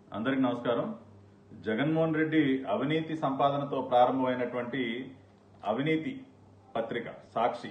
అందరికి నమస్కారం జగన్మోహన్ రెడ్డి అవినీతి సంపాదనతో ప్రారంభమైనటువంటి అవినీతి పత్రిక సాక్షి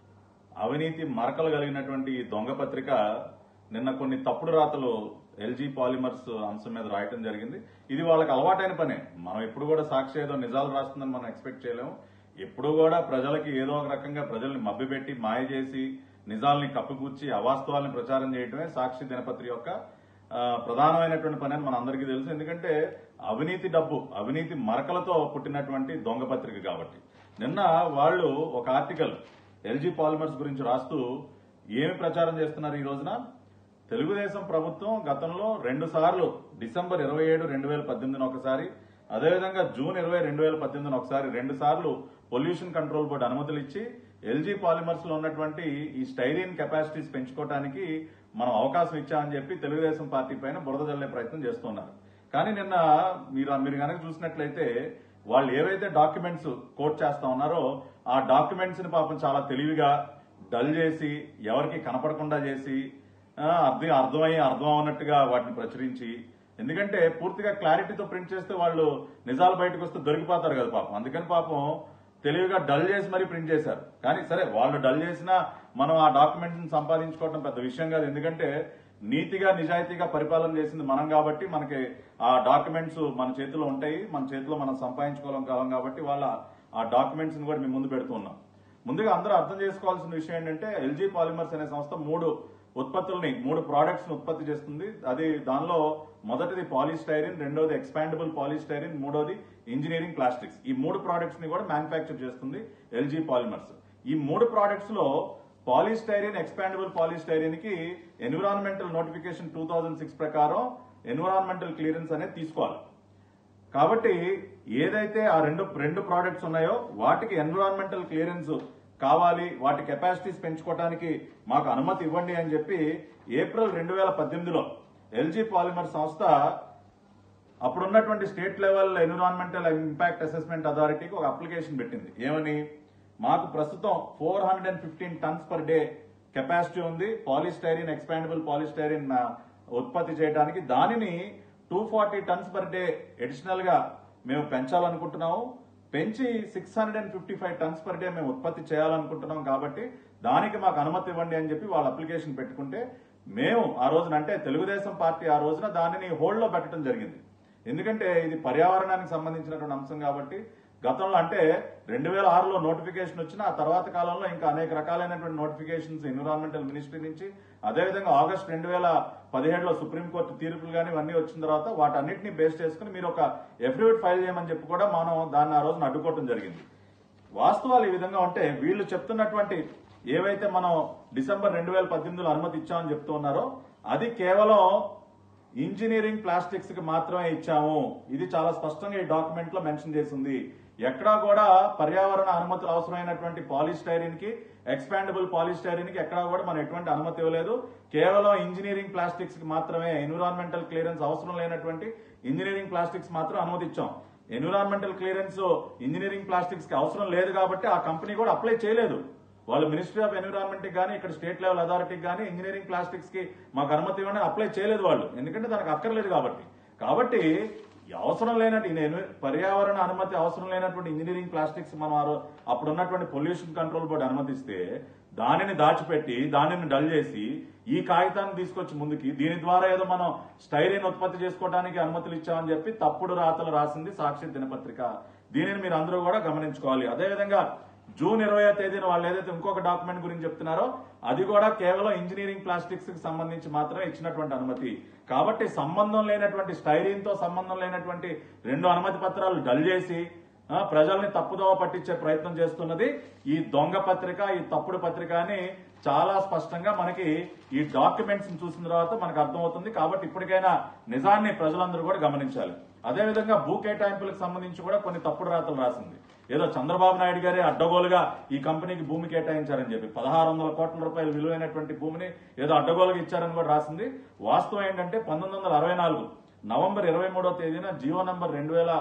అవినీతి మరకలు కలిగినటువంటి ఈ దొంగ పత్రిక నిన్న కొన్ని తప్పుడు రాతలు ఎల్జీ పాలిమర్స్ అంశం మీద రాయటం జరిగింది ఇది వాళ్ళకి అలవాటైన పనే మనం ఎప్పుడు కూడా సాక్షి ఏదో నిజాలు రాస్తుందని మనం ఎక్స్పెక్ట్ చేయలేము ఎప్పుడు కూడా ప్రజలకి ఏదో ఒక రకంగా ప్రజల్ని మభ్యపెట్టి మాయ చేసి నిజాల్ని కప్పిపుచ్చి అవాస్తవాల్ని ప్రచారం చేయటమే సాక్షి దినపత్రిక యొక్క ఆ, ప్రధానమైనటువంటి పని అని మన అందరికీ తెలుసు ఎందుకంటే అవినీతి డబ్బు అవినీతి మరకలతో పుట్టినటువంటి దొంగ పత్రిక కాబట్టి నిన్న వాళ్ళు ఒక ఆర్టికల్ ఎల్జీ పాలిమర్స్ గురించి రాస్తూ ఏమి ప్రచారం చేస్తున్నారు ఈ రోజున తెలుగుదేశం ప్రభుత్వం గతంలో రెండు సార్లు డిసెంబర్ ఇరవై ఏడు రెండు వేల పద్దెనిమిదిన ఒకసారి అదేవిధంగా జూన్ ఇరవై రెండు వేల పద్దెనిమిదిన ఒకసారి రెండు సార్లు పొల్యూషన్ కంట్రోల్ బోర్డు అనుమతులు ఇచ్చి ఎల్జీ పాలిమర్స్ లో ఉన్నటువంటి ఈ స్టైరీన్ కెపాసిటీస్ పెంచుకోవడానికి మనం అవకాశం ఇచ్చామని చెప్పి తెలుగుదేశం పార్టీ పైన బురద జల్లే ప్రయత్నం చేస్తున్నారు కానీ నిన్న మీరు మీరు కనుక చూసినట్లయితే వాళ్ళు ఏవైతే డాక్యుమెంట్స్ కోట్ చేస్తా ఉన్నారో ఆ డాక్యుమెంట్స్ ని పాపం చాలా తెలివిగా డల్ చేసి ఎవరికి కనపడకుండా చేసి ఆ, అర్థం అర్థమై అర్థం అవనట్టుగా వాటిని ప్రచురించి ఎందుకంటే పూర్తిగా క్లారిటీతో ప్రింట్ చేస్తే వాళ్ళు నిజాలు బయటకు వస్తే దొరికిపోతారు కదా పాపం అందుకని పాపం తెలివిగా డల్ చేసి మరీ ప్రింట్ చేశారు కానీ సరే వాళ్ళు డల్ చేసినా మనం ఆ డాక్యుమెంట్స్ సంపాదించుకోవడం పెద్ద విషయం కాదు ఎందుకంటే నీతిగా నిజాయితీగా పరిపాలన చేసింది మనం కాబట్టి మనకి ఆ డాక్యుమెంట్స్ మన చేతిలో ఉంటాయి మన చేతిలో మనం సంపాదించుకోవాలం కాలం కాబట్టి వాళ్ళ ఆ డాక్యుమెంట్స్ ని కూడా మేము ముందు పెడుతున్నాం ముందుగా అందరూ అర్థం చేసుకోవాల్సిన విషయం ఏంటంటే ఎల్జీ పాలిమర్స్ అనే సంస్థ మూడు ఉత్పత్తుల్ని మూడు ప్రోడక్ట్స్ ని ఉత్పత్తి చేస్తుంది అది దానిలో మొదటిది పాలిస్టైరిన్ రెండోది ఎక్స్పాండబుల్ పాలిస్టైరిన్ మూడోది ఇంజనీరింగ్ ప్లాస్టిక్స్ ఈ మూడు ప్రోడక్ట్స్ ని కూడా మ్యానుఫ్యాక్చర్ చేస్తుంది ఎల్జీ పాలిమర్స్ ఈ మూడు ప్రోడక్ట్స్ లో పాలిస్టైరిన్ ఎక్స్పాండబుల్ పాలిస్టైరిన్ కి ఎన్విరాన్మెంటల్ నోటిఫికేషన్ టూ సిక్స్ ప్రకారం ఎన్విరాన్మెంటల్ క్లియరెన్స్ అనేది తీసుకోవాలి కాబట్టి ఏదైతే ఆ రెండు రెండు ప్రోడక్ట్స్ ఉన్నాయో వాటికి ఎన్విరాన్మెంటల్ క్లియరెన్స్ కావాలి వాటి కెపాసిటీస్ పెంచుకోవడానికి మాకు అనుమతి ఇవ్వండి అని చెప్పి ఏప్రిల్ రెండు వేల పద్దెనిమిదిలో ఎల్జీ పాలిమర్ సంస్థ అప్పుడున్నటువంటి state level environmental impact assessment అథారిటీకి ఒక అప్లికేషన్ పెట్టింది ఏమని మాకు ప్రస్తుతం four hundred and fifteen tons per day capacity ఉంది పాలిస్టైరిన్ ఎక్స్పాండబుల్ పాలిస్టైరిన్ ఆ, ఉత్పత్తి చేయడానికి దానిని two forty tons per day additional గా మేము పెంచాలనుకుంటున్నాము పెంచి six hundred and fifty five tons per day మేము ఉత్పత్తి చేయాలనుకుంటున్నాం కాబట్టి దానికి మాకు అనుమతి ఇవ్వండి అని చెప్పి వాళ్ళ అప్లికేషన్ పెట్టుకుంటే మేము ఆ రోజున అంటే తెలుగుదేశం పార్టీ ఆ రోజున దానిని హోల్డ్ లో పెట్టడం జరిగింది ఎందుకంటే ఇది పర్యావరణానికి సంబంధించినటువంటి అంశం కాబట్టి గతంలో అంటే రెండు వేల ఆరులో నోటిఫికేషన్ వచ్చిన ఆ తర్వాత కాలంలో ఇంకా అనేక రకాలైనటువంటి నోటిఫికేషన్స్ ఎన్విరాన్మెంటల్ మినిస్ట్రీ నుంచి అదేవిధంగా ఆగస్ట్ రెండు వేల పదిహేడులో సుప్రీంకోర్టు తీర్పులు కానీ ఇవన్నీ వచ్చిన తర్వాత వాటన్నిటిని బేస్ చేసుకుని మీరు ఒక ఎఫిడవిట్ ఫైల్ చేయమని చెప్పి కూడా మనం దాన్ని ఆ రోజున అడ్డుకోవడం జరిగింది వాస్తవాలు ఈ విధంగా ఉంటే వీళ్ళు చెప్తున్నటువంటి ఏవైతే మనం డిసెంబర్ రెండు వేల పద్దెనిమిదిలో అనుమతి ఇచ్చామని చెప్తూ ఉన్నారో అది కేవలం ఇంజనీరింగ్ ప్లాస్టిక్స్ కి మాత్రమే ఇచ్చాము ఇది చాలా స్పష్టంగా ఈ డాక్యుమెంట్ లో మెన్షన్ చేసింది ఎక్కడా కూడా పర్యావరణ అనుమతులు అవసరమైనటువంటి పాలిస్టైరిన్ కి ఎక్స్పాండబుల్ పాలిస్టైరిన్ కి ఎక్కడా కూడా మనం ఎటువంటి అనుమతి ఇవ్వలేదు కేవలం ఇంజనీరింగ్ ప్లాస్టిక్స్ కి మాత్రమే ఎన్విరాన్మెంటల్ క్లియరెన్స్ అవసరం లేనటువంటి ఇంజనీరింగ్ ప్లాస్టిక్స్ మాత్రం అనుమతి ఇచ్చాం ఎన్విరాన్మెంటల్ క్లియరెన్స్ ఇంజనీరింగ్ ప్లాస్టిక్స్ కి అవసరం లేదు కాబట్టి ఆ కంపెనీ కూడా అప్లై చేయలేదు వాళ్ళు మినిస్ట్రీ ఆఫ్ ఎన్విరాన్మెంట్ కానీ ఇక్కడ స్టేట్ లెవెల్ అథారిటీకి కానీ ఇంజనీరింగ్ ప్లాస్టిక్స్ కి మాకు అనుమతి ఇవ్వని అప్లై చేయలేదు వాళ్ళు ఎందుకంటే దానికి అక్కర్లేదు కాబట్టి కాబట్టి ఈ అవసరం లేనట్టు ఈ ఎన్వి- పర్యావరణ అనుమతి అవసరం లేనటువంటి ఇంజనీరింగ్ ప్లాస్టిక్స్ మనం ఆ రో- అప్పుడు ఉన్నటువంటి పొల్యూషన్ కంట్రోల్ బోర్డు అనుమతిస్తే దానిని దాచిపెట్టి దానిని డల్ చేసి ఈ కాగితాన్ని తీసుకొచ్చి ముందుకి దీని ద్వారా ఏదో మనం స్టైరిన్ ఉత్పత్తి చేసుకోవడానికి అనుమతులు ఇచ్చామని చెప్పి తప్పుడు రాతలు రాసింది సాక్షి దినపత్రిక దీనిని మీరు అందరూ కూడా గమనించుకోవాలి అదేవిధంగా జూన్ ఇరవై తేదీన వాళ్ళు ఏదైతే ఇంకొక డాక్యుమెంట్ గురించి చెప్తున్నారో అది కూడా కేవలం ఇంజనీరింగ్ ప్లాస్టిక్స్ కి సంబంధించి మాత్రమే ఇచ్చినటువంటి అనుమతి కాబట్టి సంబంధం లేనటువంటి స్టైరీన్ తో సంబంధం లేనటువంటి రెండు అనుమతి పత్రాలు డల్ చేసి ఆ, ప్రజల్ని తప్పుదోవ పట్టించే ప్రయత్నం చేస్తున్నది ఈ దొంగ పత్రిక ఈ తప్పుడు పత్రిక అని చాలా స్పష్టంగా మనకి ఈ డాక్యుమెంట్స్ చూసిన తర్వాత మనకు అర్థమవుతుంది కాబట్టి ఇప్పటికైనా నిజాన్ని ప్రజలందరూ కూడా గమనించాలి అదేవిధంగా భూ కేటాయింపులకు సంబంధించి కూడా కొన్ని తప్పుడు రాతలు రాసింది ఏదో చంద్రబాబు నాయుడు గారే అడ్డగోలుగా ఈ కంపెనీకి భూమి కేటాయించారని చెప్పి పదహారు వందల కోట్ల రూపాయలు విలువైనటువంటి భూమిని ఏదో అడ్డగోలుగా ఇచ్చారని కూడా రాసింది వాస్తవం ఏంటంటే పంతొమ్మిది వందల అరవై నాలుగు నవంబర్ ఇరవై మూడో తేదీన జియో నంబర్ రెండు వేల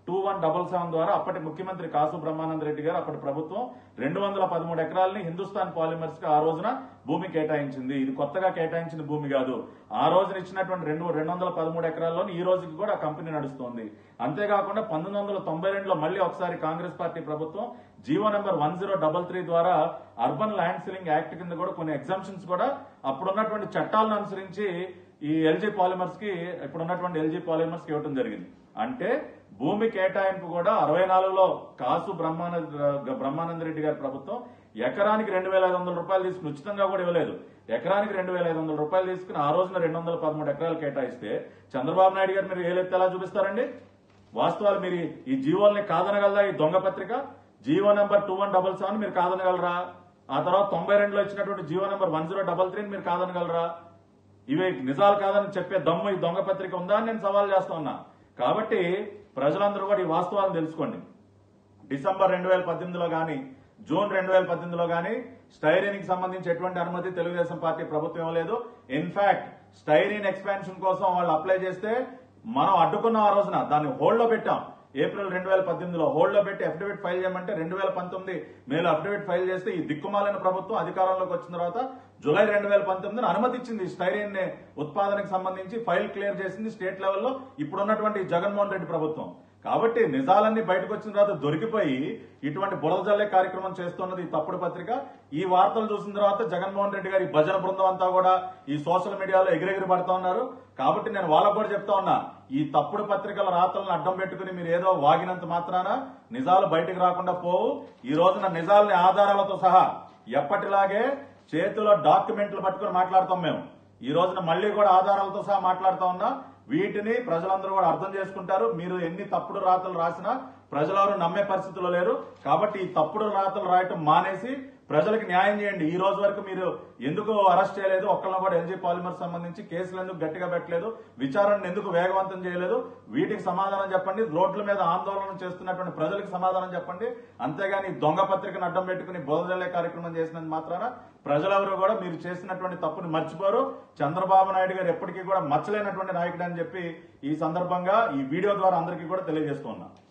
టూ వన్ డబల్ సెవెన్ ద్వారా అప్పటి ముఖ్యమంత్రి కాసు బ్రహ్మానంద రెడ్డి గారు అప్పటి ప్రభుత్వం రెండు వందల పదమూడు ఎకరాలని హిందుస్థాన్ పాలిమర్స్ కి ఆ రోజున భూమి కేటాయించింది ఇది కొత్తగా కేటాయించిన భూమి కాదు ఆ రోజున ఇచ్చినటువంటి రెండు రెండు వందల పదమూడు ఎకరాల్లో ఈ రోజుకి కూడా ఆ కంపెనీ నడుస్తోంది అంతేకాకుండా పంతొమ్మిది వందల తొంభై రెండులో మళ్ళీ ఒకసారి కాంగ్రెస్ పార్టీ ప్రభుత్వం GO number one zero double three ద్వారా అర్బన్ ల్యాండ్ సీలింగ్ యాక్ట్ కింద కూడా కొన్ని ఎగ్జామ్షన్స్ కూడా అప్పుడున్నటువంటి చట్టాలను అనుసరించి ఈ ఎల్జీ పాలిమర్స్ కి ఇప్పుడు ఉన్నటువంటి ఎల్జీ పాలిమర్స్ కి ఇవ్వడం జరిగింది అంటే భూమి కేటాయింపు కూడా అరవై నాలుగులో కాసు బ్రహ్మానంద బ్రహ్మానంద రెడ్డి గారి ప్రభుత్వం ఎకరానికి రెండు వేల ఐదు వందల రూపాయలు తీసుకుని ఉచితంగా కూడా ఇవ్వలేదు ఎకరానికి రెండు వేల ఐదు వందల రూపాయలు తీసుకుని ఆ రోజున రెండు వందల పదమూడు ఎకరాలు కేటాయిస్తే చంద్రబాబు నాయుడు గారు మీరు ఏలెత్తి ఎలా చూపిస్తారండి వాస్తవాలు మీరు ఈ జీవోల్ని కాదనగలరా ఈ దొంగ పత్రిక GO number two one double seven మీరు కాదనగలరా ఆ తర్వాత తొంభై రెండులో ఇచ్చినటువంటి GO number one zero double త్రీని మీరు కాదనగలరా ఇవి నిజాలు కాదని చెప్పే దమ్ము ఈ దొంగ పత్రిక ఉందా అని నేను సవాల్ చేస్తా ఉన్నా కాబట్టి ప్రజలందరూ కూడా ఈ వాస్తవాలను తెలుసుకోండి డిసెంబర్ రెండు వేల పద్దెనిమిదిలో గాని జూన్ రెండు వేల పద్దెనిమిదిలో గాని స్టైరీన్ కి సంబంధించి ఎటువంటి అనుమతి తెలుగుదేశం పార్టీ ప్రభుత్వం ఇవ్వలేదు ఇన్ఫాక్ట్ స్టైరీన్ ఎక్స్పాన్షన్ కోసం వాళ్ళు అప్లై చేస్తే మనం అడ్డుకున్న ఆ రోజున దాన్ని హోల్డ్ లో పెట్టాం ఏప్రిల్ రెండు వేల పద్దెనిమిదిలో హోల్డ్ లో పెట్టి అఫిడవిట్ ఫైల్ చేయమంటే రెండు వేల పంతొమ్మిది మేలో అఫిడవిట్ ఫైల్ చేస్తే ఈ దిక్కుమాలిన ప్రభుత్వం అధికారంలోకి వచ్చిన తర్వాత జూలై రెండు వేల పంతొమ్మిదిని అనుమతి ఇచ్చింది స్టైరీన్ ఉత్పాదనకు సంబంధించి ఫైల్ క్లియర్ చేసింది స్టేట్ లెవెల్లో ఇప్పుడున్నటువంటి జగన్మోహన్ రెడ్డి ప్రభుత్వం కాబట్టి నిజాలన్నీ బయటకు వచ్చిన తర్వాత దొరికిపోయి ఇటువంటి బురద జల్లే కార్యక్రమం చేస్తున్నది ఈ తప్పుడు పత్రిక ఈ వార్తలు చూసిన తర్వాత జగన్మోహన్ రెడ్డి గారి భజన బృందం అంతా కూడా ఈ సోషల్ మీడియాలో ఎగిరెగిరి పడుతా ఉన్నారు కాబట్టి నేను వాళ్ళకు కూడా చెప్తా ఉన్నా ఈ తప్పుడు పత్రికల రాతలను అడ్డం పెట్టుకుని మీరు ఏదో వాగినంత మాత్రాన నిజాలు బయటకు రాకుండా పోవు ఈ రోజున నిజాలని ఆధారాలతో సహా ఎప్పటిలాగే చేతిలో డాక్యుమెంట్లు పట్టుకుని మాట్లాడతాం మేము ఈ రోజున మళ్ళీ కూడా ఆధారాలతో సహా మాట్లాడుతా ఉన్నా వీటిని ప్రజలందరూ కూడా అర్థం చేసుకుంటారు మీరు ఎన్ని తప్పుడు రాతలు రాసినా ప్రజలెవరు నమ్మే పరిస్థితుల్లో లేరు కాబట్టి ఈ తప్పుడు రాతలు రాయటం మానేసి ప్రజలకు న్యాయం చేయండి ఈ రోజు వరకు మీరు ఎందుకు అరెస్ట్ చేయలేదు ఒక్కళ్ళని కూడా ఎల్జీ పాలిమర్ సంబంధించి కేసులు ఎందుకు గట్టిగా పెట్టలేదు విచారణను ఎందుకు వేగవంతం చేయలేదు వీటికి సమాధానం చెప్పండి రోడ్ల మీద ఆందోళన చేస్తున్నటువంటి ప్రజలకు సమాధానం చెప్పండి అంతేగాని ఈ దొంగ పత్రికను అడ్డం పెట్టుకుని బోధజల్లే కార్యక్రమం చేసినందుకు మాత్రాన ప్రజలెవరూ కూడా మీరు చేసినటువంటి తప్పుని మర్చిపోరు చంద్రబాబు నాయుడు గారు ఎప్పటికీ కూడా మచ్చలేనటువంటి నాయకుడు అని చెప్పి ఈ సందర్భంగా ఈ వీడియో ద్వారా అందరికీ కూడా తెలియజేస్తున్నా